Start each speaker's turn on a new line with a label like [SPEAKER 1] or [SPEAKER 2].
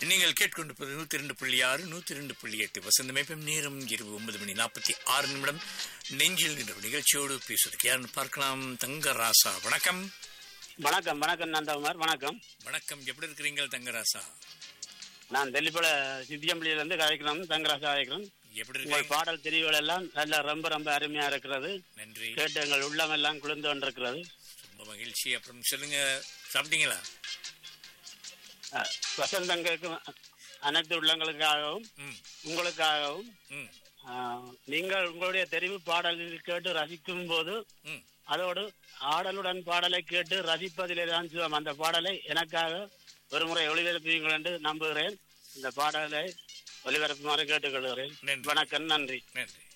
[SPEAKER 1] நீங்கள் கேட்கொண்டிருப்பது நூத்தி ரெண்டு புள்ளி ஆறு நூத்தி ரெண்டு புள்ளி எட்டு வசந்தமைப்பம் நேரம் இரவு ஒன்பது மணி நாற்பத்தி ஆறு நிமிடம் நெஞ்சில் நின்ற நிகழ்ச்சியோடு பேசுவதற்கு யாருன்னு பார்க்கலாம் தங்கராசா வணக்கம்
[SPEAKER 2] வணக்கம் வணக்கம் நந்தகுமார் வணக்கம்
[SPEAKER 1] வணக்கம் எப்படி இருக்கிறீங்க தங்கராசா
[SPEAKER 2] நான் தெல்லிப்பட சித்தியம்பள்ளியிலிருந்து கதைக்கிறோம் தங்கராசா கதைக்கிறோம்
[SPEAKER 1] எப்படி
[SPEAKER 2] உங்கள்
[SPEAKER 1] இருக்கீங்க
[SPEAKER 2] பாடல் தெரிவுகள் எல்லாம் நல்ல ரொம்ப ரொம்ப அருமையா இருக்கிறது
[SPEAKER 1] நன்றி
[SPEAKER 2] கேட்டு எங்கள் உள்ளம் எல்லாம் குளிர்ந்து கொண்டிருக்கிறது
[SPEAKER 1] ரொம்ப மகிழ்ச்சி அப்புறம் சொல்லுங்க சாப்பிட்டீங்களா
[SPEAKER 2] அஹ், வசந்தங்களுக்கு அனைத்து உள்ளங்களுக்காகவும்
[SPEAKER 1] ம்
[SPEAKER 2] உங்களுக்காகவும்
[SPEAKER 1] ம்
[SPEAKER 2] அஹ், நீங்கள் உங்களுடைய தெரிவு பாடல்கள் கேட்டு ரசிக்கும் போது
[SPEAKER 1] ம்
[SPEAKER 2] அதோடு ஆடலுடன் பாடலை கேட்டு ரசிப்பதிலே தான் சுகம் அந்த பாடலை எனக்காக ஒரு முறை ஒளிபரப்புவீங்கள் என்று நம்புகிறேன் இந்த பாடலை ஒளிபரப்புமாறு கேட்டுக்கொள்கிறேன்
[SPEAKER 1] நன்றி.
[SPEAKER 2] வணக்கம் நன்றி
[SPEAKER 1] நன்றி